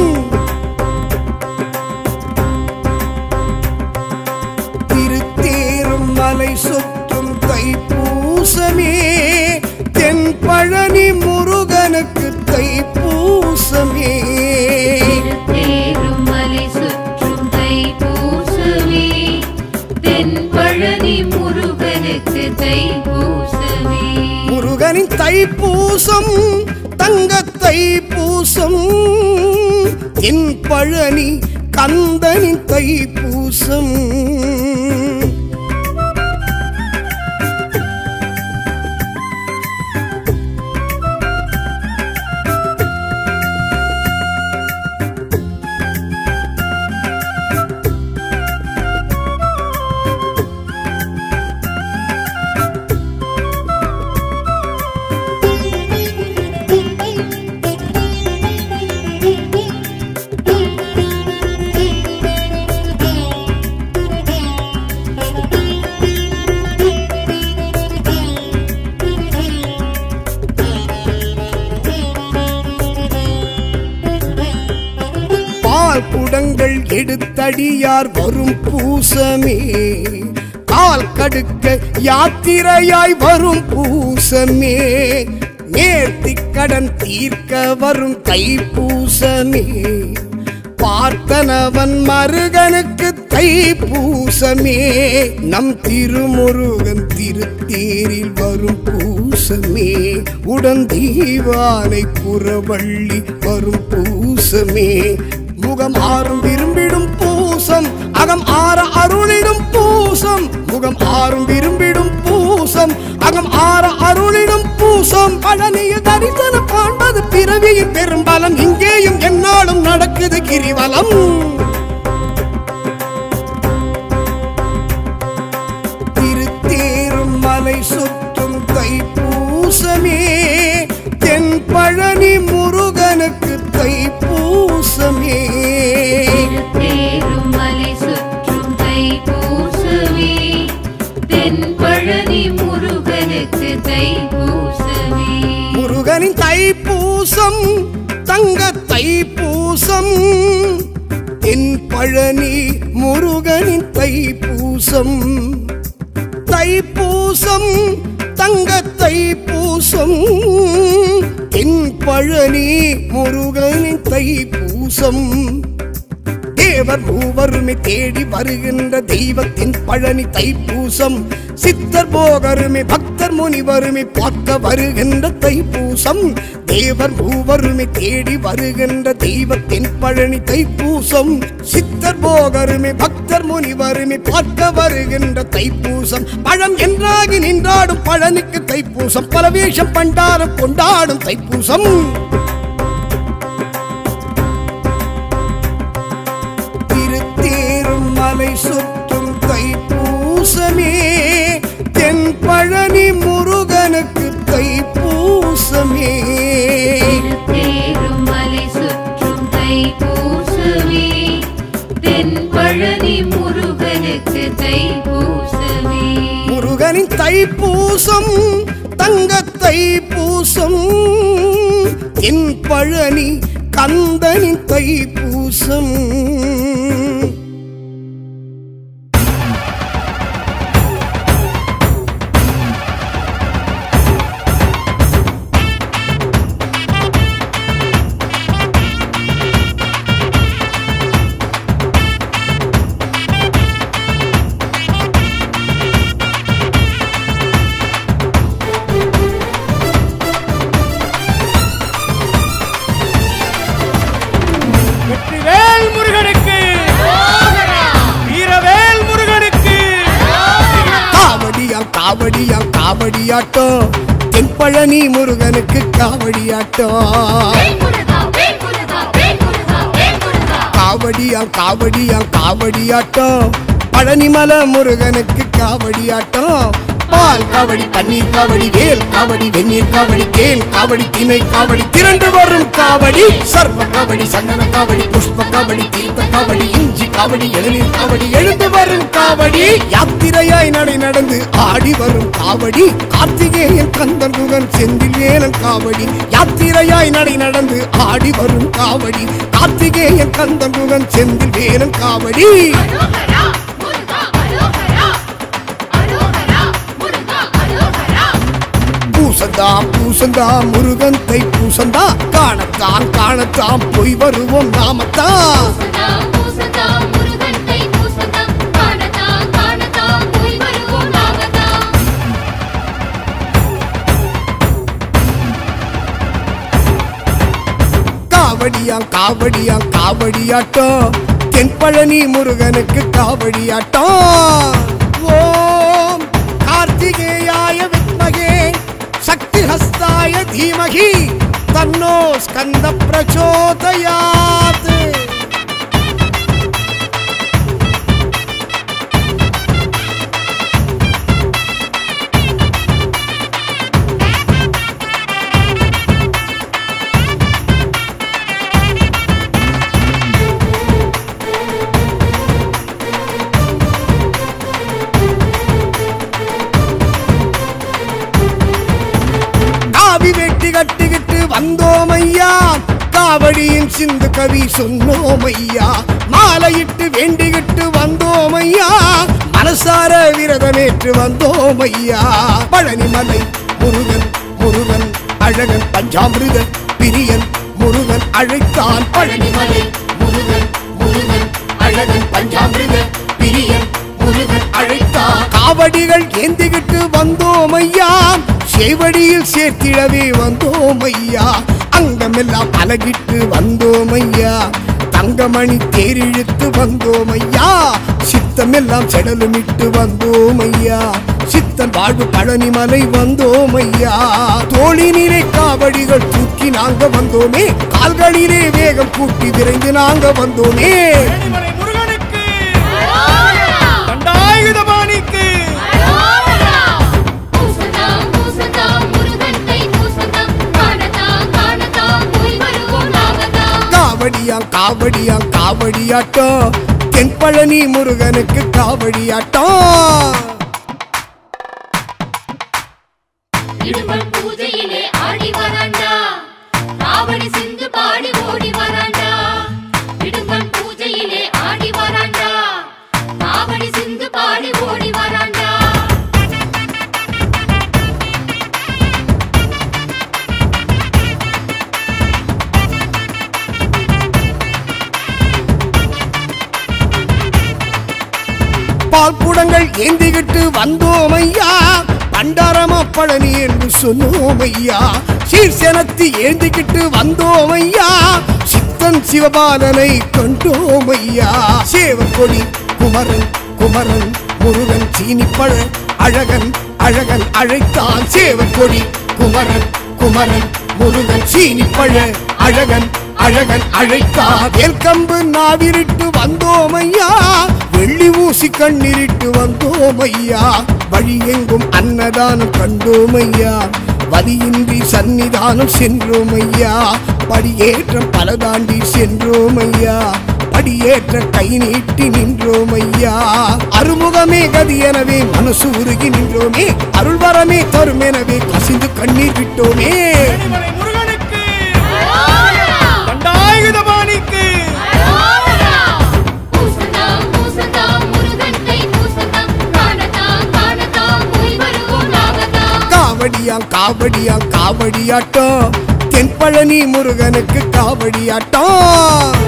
திருத்தேரும் மலை சுற்றும் தைப்பூசமே தென் பழனி முருகனுக்கு தைப்பூசமே தேருமலை சுற்றும் தைப்பூசமே தென்பழனி முருகனுக்கு தைப்பூசமே முருகனின் தைப்பூசம் தங்க தைப்பூசம் என் பழனி கந்தனின் தைப்பூசம் எடுத்தடியார் வரும் பூசமே கால் கடுக்க யாத்திரையாய் வரும் பூசமே நேர்த்திக் கடன் தீர்க்க வரும் தைப்பூசமே பார்த்தனவன் மருகனுக்கு தைப்பூசமே நம் திருமுருகன் திருத்தேரில் வரும் பூசமே உடன் தீவானை குறவள்ளி வரும் பூசமே முகம் ஆறும் விரும்பிடும் பூசம் அகம் ஆற அருளிடும் பூசம் முகம் ஆறும் விரும்பிடும் பூசம் அகம் ஆற அருளிடும் பூசம் பழனிய தரிசனம் காண்பது பிறவியின் பெரும்பலம் இங்கேயும் என்னாலும் நடக்குது கிரிவலம் திருத்தேரும் மலை சுற்றும் தைப்பூசமே தென் பழனி முருகனுக்கு தைப்பூசமே தேருமலை சுற்றும் தைப்பூசமே தென் பழனி முருகனுக்கு தைப்பூசமே முருகனின் தைப்பூசம் தங்க தைப்பூசம் தென் பழனி முருகனின் தைப்பூசம் தைப்பூசம் தங்க தைப்பூசம் தென் பழனி முருகனின் தைப்பூசம் தேவர் மூவருமே தேடி வருகின்ற தெய்வத்தின் பழனி தைப்பூசம் சித்தர் போகருமே பக்தர் முனிவருமே பார்க்க வருகின்ற தைப்பூசம் தேவர் மூவருமே தேடி வருகின்ற தெய்வத்தின் பழனி தைப்பூசம் சித்தர் போகருமே பக்தர் முனிவருமே பார்க்க வருகின்ற தைப்பூசம் பழம் என்றாகி நின்றாடும் பழனிக்கு தைப்பூசம் பல வேஷம் பண்டாரம் கொண்டாடும் தைப்பூசம் திருத்தேரும் மலை சுற்றும் தைப்பூசமே தென் பழனி முருகனுக்கு தைப்பூசமே தேருமலை சுற்றும் தைப்பூசமே தென் பழனி முருகனுக்கு தைப்பூசமே முருகனின் தைப்பூசம் தங்க தைப்பூசம் தென் பழனி கந்தனின் தைப்பூசம் வெற்றிவேல் முருகனுக்கு வீரவேல் முருகனுக்கு காவடியா காவடியா காவடியாட்டம் தென் பழனி முருகனுக்கு காவடியாட்டம் வேல்முருகா வேல்முருகா வேல்முருகா வேல்முருகா காவடியா காவடியா காவடியாட்டம் பழனிமலை முருகனுக்கு காவடியாட்டம் பால் காவடி பன்னீர் காவடி வேல் காவடி வெந்நீர் காவடி தேன் காவடி திணை காவடி திரண்டு வரும் காவடி சர்வ காவடி சந்தன காவடி புஷ்ப காவடி தீர்த்த காவடி இஞ்சி காவடி இளநீர் காவடி எழுந்து வரும் காவடி யாத்திரையாய் நடை நடந்து ஆடி வரும் காவடி கார்த்திகேயன் கந்தன் குகன் செந்தில் வேலன் காவடி யாத்திரையாய் நடை நடந்து ஆடி வரும் காவடி கார்த்திகேயன் கந்தன் குகன் செந்தில் வேலன் காவடி அரோகரா முருகா அரோகரா அரோகரா முருகா அரோகரா பூசந்தா பூசந்தா முருகன் தை பூசந்தா காணத்தான் காணத்தான் போய் வருவோம் நாமத்தான் பூசதாம் பூசதாம் முருகன் தைப்பூசதாம் காணதாம் காணதாம் போய் வருவோம் நாமதாம் காவடியா காவடியா காவடியாட்டம் தென்பழனி முருகனுக்கு காவடியாட்டம் ஓம் கார்த்திகேயாய வித்மகே சக்தி ஹஸ்தாய தீமகி தன்னோ ஸ்கந்த பிரச்சோதயாத் காவி வெட்டி கட்டிக்கிட்டு வந்தோம் ஐயா காவடியின் சிந்து கவி சொன்னோம் ஐயா மாலையிட்டு வேண்டிக்கிட்டு வந்தோம் ஐயா மனசார விரதமேற்று வந்தோம் ஐயா பழனிமலை முருகன் முருகன் அழகன் பஞ்சாமிருத பிரியன் முருகன் அழைத்தான் பழனிமலை முருகன் முருகன் அழகன் பஞ்சாமிருத பிரியன் முருகன் அழைத்தான் காவடிகள் ஏந்திக்கிட்டு வந்தோம் ஐயா சேவடியில் சேர்த்திடவே வந்தோம் ஐயா அங்கமெல்லாம் அலகிட்டு வந்தோம் ஐயா தங்கமணி தேரிழுத்து வந்தோம் ஐயா சித்தமெல்லாம் செடலுமிட்டு வந்தோம் ஐயா சித்தன் வாழ்வு பழனிமலை வந்தோம் ஐயா தோழினிலே காவடிகள் தூக்கி நாங்க வந்தோமே கால்களிலே வேகம் கூட்டி விரைந்து நாங்க வந்தோமே பழனிமலை முருகனுக்கு அரோகரா தண்டாயுதபாணிக்கு அரோகரா பூசதாம் பூசதாம் முருகன் கை பூசதாம் காணதாம் காணதாம் போய் வருவோம் நாமதாம் காவடியா காவடியா காவடியாட்டம் தென்பழனி முருகனுக்கு காவடியாட்டம் இடும்பன் பூஜையிலே ஆடி வராண்டா காவடி சிந்து பாடி ஓடி வராண்டா இடும்பன் பூஜையிலே ஆடி வராண்டா காவடி சிந்து பாடி ஓடி வராண்டா பால் குடங்கள் ஏந்திக்கிட்டு வந்தோம் ஐயா பண்டாரமா பழனி என்று சொன்னோம் ஐயா சீர்சனத்து ஏந்திக்கிட்டு வந்தோம் ஐயா சித்தன் சிவபாலனை கண்டோம் ஐயா சேவக்கொடி குமரன் குமரன் முருகன் சீனிப்பழ அழகன் அழகன் அழைத்தான் சேவக்கொடி குமரன் குமரன் முருகன் சீனிப்பழ அழகன் அழகன் அழைத்தான் வேல்கம்பு நாவிரிட்டு வந்தோம் ஐயா வெள்ளி ஊசி கண்ணிரிட்டு வந்தோம் ஐயா வழி எங்கும் அன்னதானம் கண்டோம் ஐயா வலியின்றி சன்னிதானம் சென்றோம் ஐயா படியேற்றம் பல தாண்டி சென்றோம் ஐயா படியேற்ற கை நீட்டி நின்றோம் ஐயா அருமுகமே கதி எனவே மனசு உருகி நின்றோமே அருள்வரமே தரும் எனவே கசிந்து கண்ணீர் விட்டோமே பழனிமலை முருகனுக்கு அரோகரா தண்டாயுதபாணிக்கு அரோகரா பூசதாம் பூசதாம் முருகன் கை பூசதாம் காணதாம் காணதாம் போய் வருவோம் நாமதாம் காவடியா காவடியா காவடியாட்டம் தென்பழனி முருகனுக்கு காவடியாட்டம்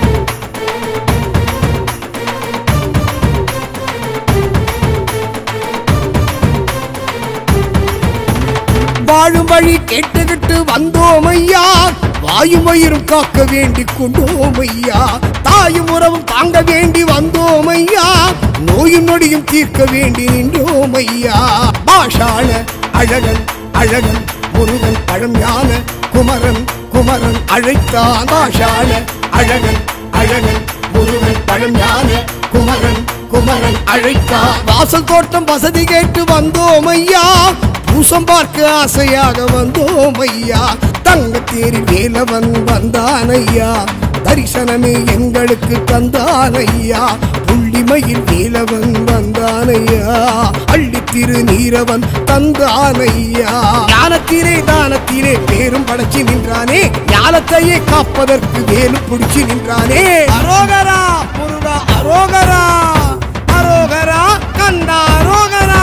வாழும் வழி கேட்டுக்கிட்டு வந்தோம் ஐயா வாயும் வயிறும் காக்க வேண்டி கொண்டோம் ஐயா தாயும் உறவும் தாங்க வேண்டி வந்தோம் ஐயா நோயும் நொடியும் தீர்க்க வேண்டி நின்றோம் ஐயா பாஷாள அழகன் அழகன் முருகன் பழம் ஞான குமரன் குமரன் அழைத்தான் பாஷாள அழகன் அழகன் முருகன் பழம் ஞான குமரன் குமரன் அழைத்தான் வாசல் தோட்டம் வசதி கேட்டு வந்தோம் ஐயா பூசம் பார்க்க ஆசையாக வந்தோம் ஐயா தங்க தேரி வேலவன் வந்தான் ஐயா தரிசனமே எங்களுக்கு தந்தான் ஐயா புள்ளிமையில் வேலவன் வந்தான் ஐயா அள்ளி திரு நீரவன் தந்தான் ஐயா ஞானத்திலே தானத்திலே பேரும் படைச்சு நின்றானே ஞானத்தையே காப்பதற்கு வேலு பிடிச்சு நின்றானே அரோகரா முருகா அரோகரா அரோகரா கண்டா அரோகரா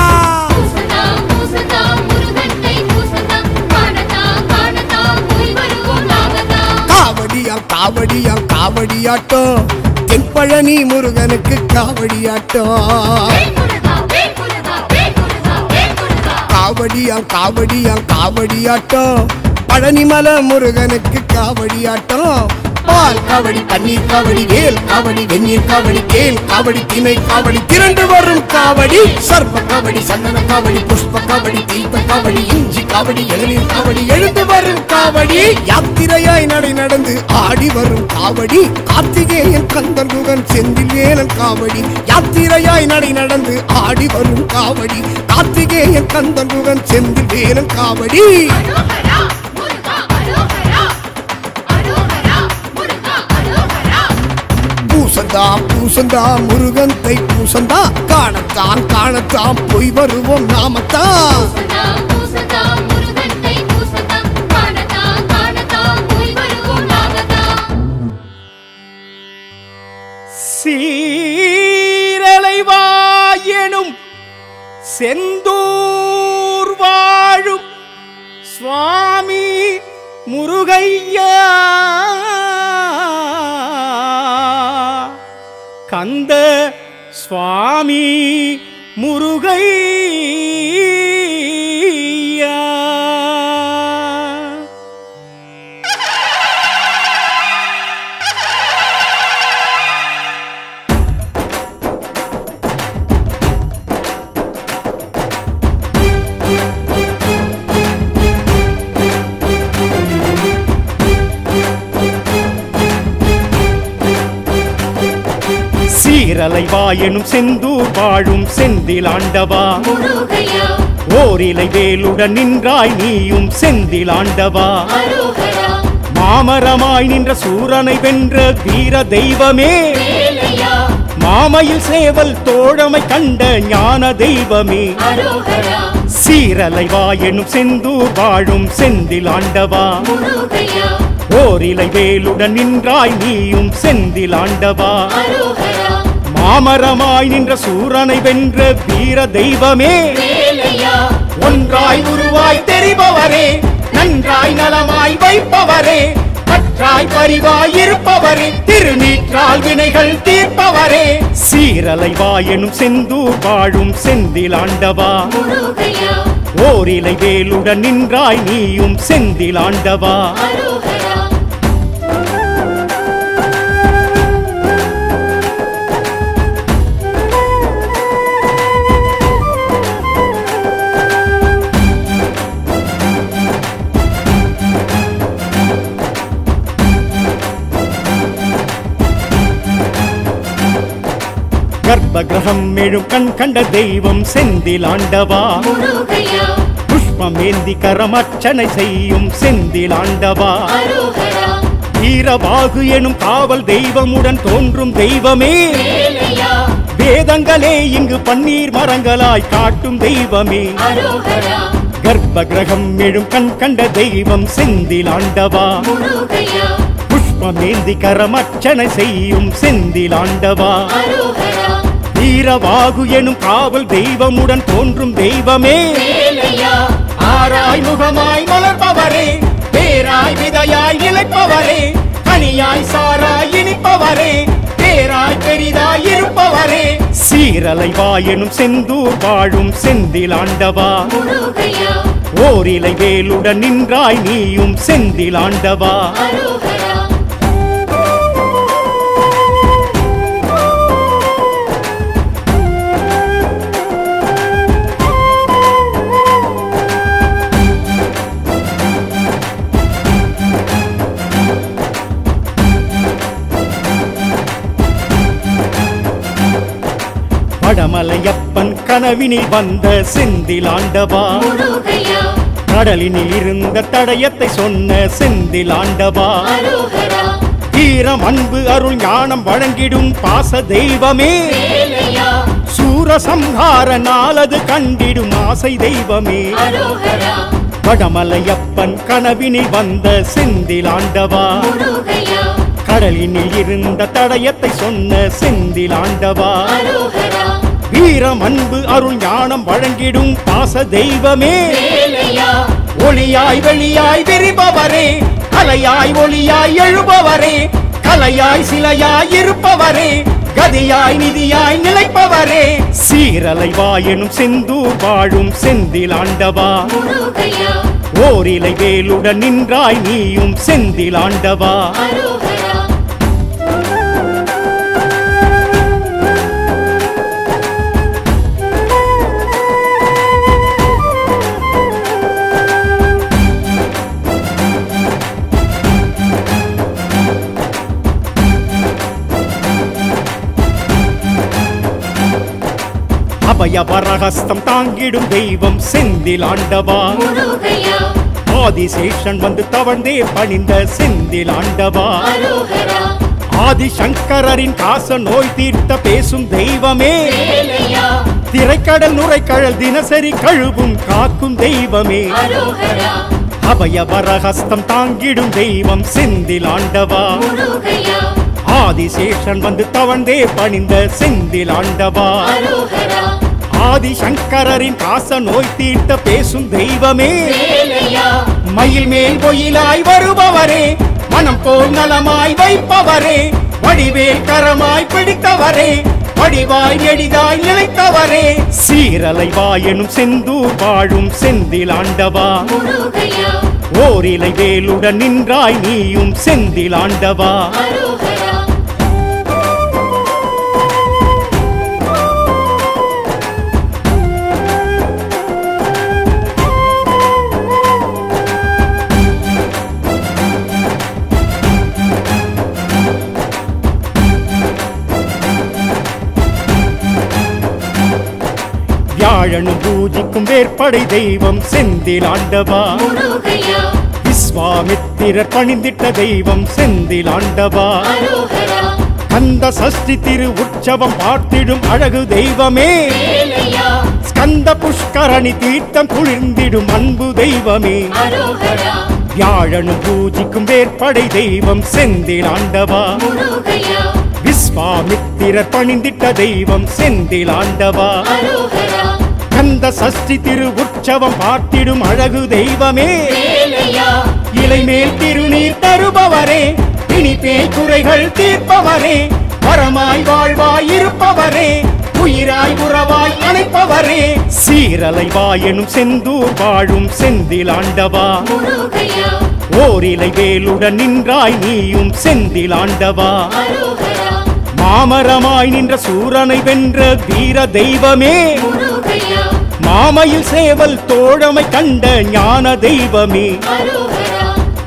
பூசதாம் பூசதாம் முருகன் கை பூசதாம் காணதாம் காணதாம் போய் வருவோம் நாமதாம் காவடியா காவடியா காவடியாட்டம் தென்பழனி முருகனுக்கு காவடியாட்டம் வேல் முருகா வேல் முருகா வேல் முருகா வேல் முருகா காவடியா காவடியா காவடியாட்டம் பழனிமலை முருகனுக்கு காவடியாட்டம் பால் காவடி பன்னீர் காவடி வேல் காவடி வெந்நீர் காவடி கேல் காவடி திணை காவடி திரண்டு வரும் காவடி சர்ப்ப காவடி சந்தன காவடி புஷ்ப காவடி தீர்த்த காவடி இஞ்சி காவடி இளநீர் காவடி எழுந்து வரும் காவடி யாத்திரையாய் நடை நடந்து ஆடி வரும் காவடி கார்த்திகேயன் கந்தன் குகன் செந்தில் வேலன் காவடி யாத்திரையாய் நடை நடந்து ஆடி வரும் காவடி கார்த்திகேயன் கந்தன் குகன் செந்தில் வேலன் காவடி அரோகரா முருகா அரோகரா அரோகரா முருகா அரோகரா பூசந்தா பூசந்தா முருகன் தை பூசந்தா காணத்தான் காணத்தான் போய் வருவோம் நாமத்தான் பூசதாம் பூசதாம் முருகன் கை பூசதாம் காணதாம் காணதாம் போய் வருவோம் நாமதாம் சீரலைவாயெனும் செந்தூர் வாழும் சுவாமி முருகையா கந்த சுவாமி முருகையா சீரலை வாயெனும் செந்தூர் வாழும் செந்தில் ஆண்டவா முருகையா ஓரிலை வேலுடன் நின்றாய் நீயும் செந்தில் ஆண்டவா அரோகரா மாமரமாய் நின்ற சூரனை வென்ற வீர தெய்வமே வேலையா மாமையில் சேவல் தோழமை கண்ட ஞான தெய்வமே அரோகரா சீரலை வாயெனும் செந்தூர் வாழும் செந்தில் ஆண்டவா முருகையா ஓரிலை வேலுடன் நின்றாய் நீயும் செந்தில் ஆண்டவா அரோகரா மாமரமாய் நின்ற சூரனை வென்ற வீர தெய்வமே வேலையா ஒன்றாய் உருவாய் தெரிபவரே நன்றாய் நலமாய் வைப்பவரே பற்றாய் பரிவாய் இருப்பவரே திருநீற்றால் வினைகள் தீர்ப்பவரே சீரலை வாயெனும் செந்தூர் வாழும் செந்தில் ஆண்டவா முருகையா ஓரிலை வேலுடன் நின்றாய் நீயும் செந்தில் ஆண்டவா அரோகரா கர்ப்ப கிரகம் எழும் கண் கண்ட தெய்வம் செந்தில் ஆண்டவா முருகையா புஷ்பம் ஏந்தி கரமர்ச்சனை செய்யும் செந்தில் ஆண்டவா அரோகரா வீரவாகு எனும் காவல் தெய்வமுடன் தோன்றும் தெய்வமே வேலையா வேதங்களே இங்கு பன்னீர் மரங்களாய் காட்டும் தெய்வமே அரோகரா கர்ப்ப கிரகம் எழும் கண் கண்ட தெய்வம் செந்தில் ஆண்டவா முருகையா புஷ்பமேந்தி கரமர்ச்சனை செய்யும் செந்தில் ஆண்டவா அரோகரா வீரவாகு எனும் காவல் தெய்வமுடன் தோன்றும் தெய்வமே வேலையா ஆராய் முகமாய் மலர்பவரே பேராய் விதையாய் நிலைப்பவரே கனியாய் சாராய் இனிப்பவரே பேராய் பெரிதாய் இருப்பவரே சீரலை வாயெனும் செந்தூர் வாழும் செந்தில் ஆண்டவா முருகையா ஓரிலை வேலுடன் நின்றாய் நீயும் செந்தில் ஆண்டவா அரோகரா வடமலையப்பன் கனவினில் வந்த செந்தில் ஆண்டவா முருகையா கடலினில் இருந்த தடயத்தை சொன்ன செந்தில் ஆண்டவா அரோகரா வீரம் அன்பு அருள் ஞானம் வழங்கிடும் பாச தெய்வமே வேலையா சூரசம்ஹார நாளது கண்டிடும் ஆசை தெய்வமே அரோகரா வடமலையப்பன் கனவினில் வந்த செந்தில் ஆண்டவா முருகையா கடலினில் இருந்த தடயத்தை சொன்ன செந்தில் ஆண்டவா அரோகரா வீரம் அன்பு அருள் ஞானம் வழங்கிடும் பாச தெய்வமே வேலையா ஒளியாய் வெளியாய் விரிபவரே கலையாய் ஒளியாய் எழுபவரே கலையாய் சிலையாய் இருப்பவரே கதியாய் நிதியாய் நிலைப்பவரே சீரலை வாயெனும் செந்தூர் வாழும் செந்தில் ஆண்டவா முருகையா ஓரிலை வேலுடன் நின்றாய் நீயும் செந்தில் ஆண்டவா அரோகரா அபய வரஹஸ்தம் தாங்கிடும் தெய்வம் செந்தில் ஆண்டவா முருகையா ஆதிசேஷன் வந்து தவழ்ந்தே பணிந்த செந்தில் ஆண்டவா அரோகரா ஆதிசங்கரரின் காச நோய் தீர்த்த பேசும் தெய்வமே வேலையா திரைக்கடல் நுரைக்கடல் தினசரி கழுவும் காக்கும் தெய்வமே அரோகரா அபய வரஹஸ்தம் தாங்கிடும் தெய்வம் செந்தில் ஆண்டவா முருகையா ஆதிசேஷன் வந்து தவழ்ந்தே பணிந்த செந்தில் ஆண்டவா அரோகரா ஆதிசங்கரரின் காச நோய் தீர்த்த பேசும் தெய்வமே வேலையா மயில் மேல் பொயிலாய் வருபவரே மனம் போல் நலமாய் வைப்பவரே வடிவேல் கரமாய் பிடித்தவரே வடிவாய் எளிதாய் நிலைத்தவரே சீரலை வாயனும் செந்தூர் வாழும் செந்தில் ஆண்டவா முருகையா ஓரிலை வேலுடன் நின்றாய் நீயும் செந்தில் ஆண்டவா அரோகரா வியாழனும் பூஜிக்கும் வேற்படை தெய்வம் செந்தில் ஆண்டவா முருகையா விஸ்வாமித்திரர் பணிந்திட்ட தெய்வம் செந்தில் ஆண்டவா அரோகரா கந்த சஷ்டி திரு உற்சவம் பார்த்திடும் அழகு தெய்வமே வேலையா ஸ்கந்த புஷ்கரணி தீர்த்தம் குளிர்ந்திடும் அன்பு தெய்வமே அரோகரா வியாழனும் பூஜிக்கும் வேற்படை தெய்வம் செந்தில் ஆண்டவா முருகையா விஸ்வாமித்திரர் பணிந்திட்ட தெய்வம் செந்தில் ஆண்டவா அரோகரா கந்த சஷ்டி திரு உற்சவம் பார்த்திடும் அழகு தெய்வமே வேலையா இலைமேல் திருநீர் தருபவரே இனி பேய் குறைகள் தீர்ப்பவரே வரமாய் வாழ்வாய் இருப்பவரே உயிராய் உறவாய் அணைப்பவரே சீரலை வாயனும் செந்தூர் வாழும் செந்தில் ஆண்டவா முருகையா ஓரிலை வேலுடன் நின்றாய் நீயும் செந்தில் ஆண்டவா அரோகரா மாமரமாய் நின்ற சூரனை வென்ற வீர தெய்வமே முருகையா மாமையில் சேவல் தோழமை கண்ட ஞான தெய்வமே அரோகரா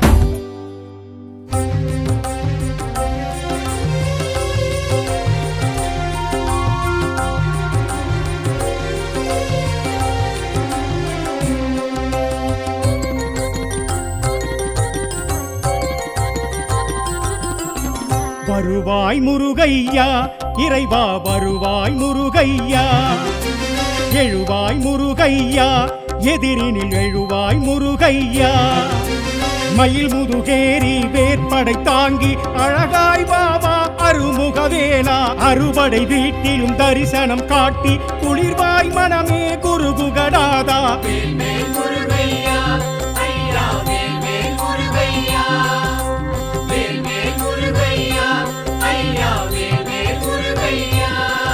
வருவாய் முருகையா இறைவா வருவாய் முருகையா எழுவாய் முருகையா எதிரினில் எழுவாய் முருகையா மயில் முதுகேரி வேற்படை தாங்கி அழகாய் வாவா அருமுகவேலா அறுபடை வீட்டிலும் தரிசனம் காட்டி குளிர்வாய் மனமே குருகுகடாதா வேல்வேல் முருகையா ஐயா வேல்வேல் முருகையா வேல்வேல் முருகையா ஐயா வேல்வேல் முருகையா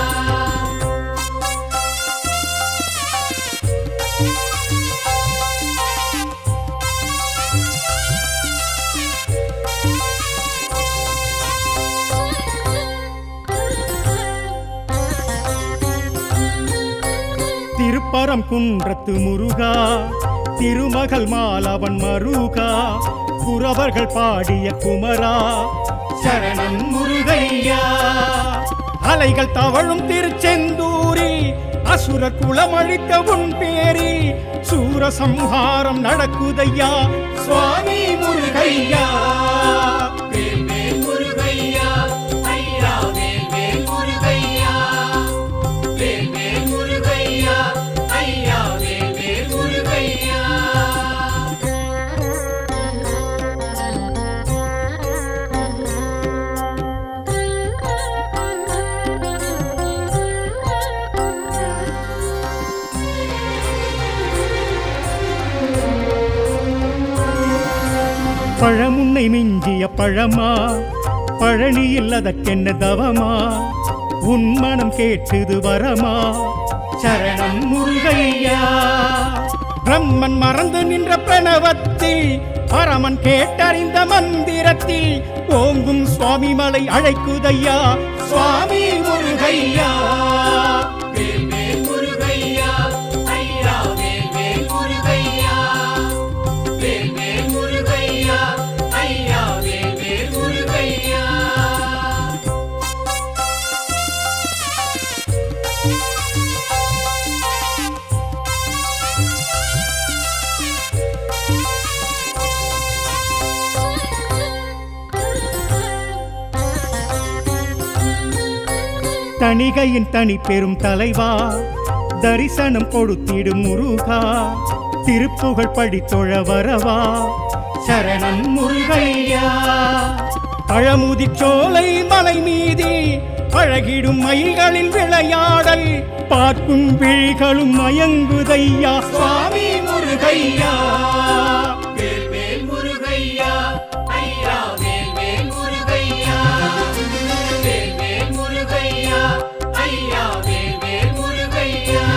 திருப்பரம் குன்றத்து முருகா திருமகள் மாலவன் மருகா குறவர்கள் பாடிய குமரா சரணம் முருகையா அலைகள் தவழும் திருச்செந்தூரில் அசுர குலமழித்த உன் பேரில் சூரசம்ஹாரம் நடக்குதையா சுவாமி முருகையா வேல்வேல் முருகையா ஐயா வேல்வேல் முருகையா வேல்வேல் முருகையா ஐயா வேல்வேல் முருகையா பழமுன்னை மிஞ்சிய பழமா பழனியில் அதற்கென்ன தவமா உன் மனம் கேட்டுது வரமா சரணம் முருகையா பிரம்மன் மறந்து நின்ற பிரணவத்தில் பரமன் கேட்டறிந்த மந்திரத்தில் ஓங்கும் சுவாமி மலை அழைக்குதையா சுவாமி முருகையா வேல்வேல் முருகையா ஐயா வேல்வேல் முருகையா வேல்வேல் முருகையா ஐயா வேல்வேல் முருகையா தணிகையின் தனி பெரும் தலைவா தரிசனம் கொடுத்திடும் முருகா திருப்புகழ் படித்தொழ வரவா சரணம் முருகையா பழமுதிர்ச்சோலை மலை மீது அழகிடும் மயில்களின் விளையாடல் பார்க்கும் விழிகளும் மயங்குதையா சுவாமி முருகையா வேல் வேல் முருகையா ஐயா வேல் வேல் முருகையா வேல் வேல் முருகையா ஐயா வேல் வேல் முருகையா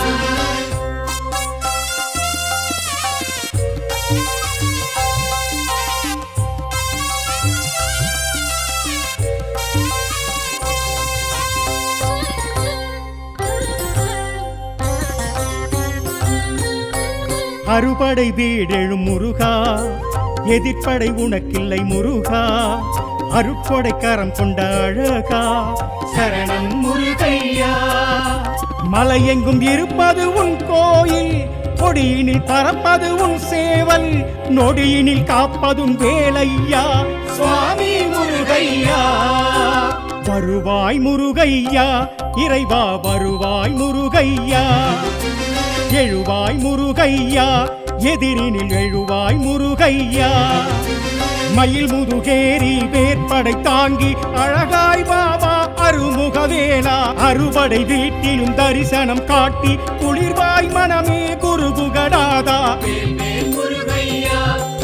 அறுபடை வீடெழும் முருகா எதிர்ப்படை உனக்கில்லை முருகா அருட்கொடை கரம் கொண்ட அழகா சரணம் முருகையா மலையெங்கும் இருப்பது உன் கோயில் கொடியினில் பறப்பது உன் சேவல் நொடியினில் காப்பதும் வேலையா சுவாமி முருகையா வருவாய் முருகையா இறைவா வருவாய் முருகையா எழுவாய் முருகையா எதிரினில் எழுவாய் முருகையா மயில் முதுகேரி வேற்படை தாங்கி அழகாய் பாபா அருமுகவேலா அறுபடை வீட்டிலும் தரிசனம் காட்டி குளிர்வாய் மனமே குருகுகடாதா வேல் வேல் முருகையா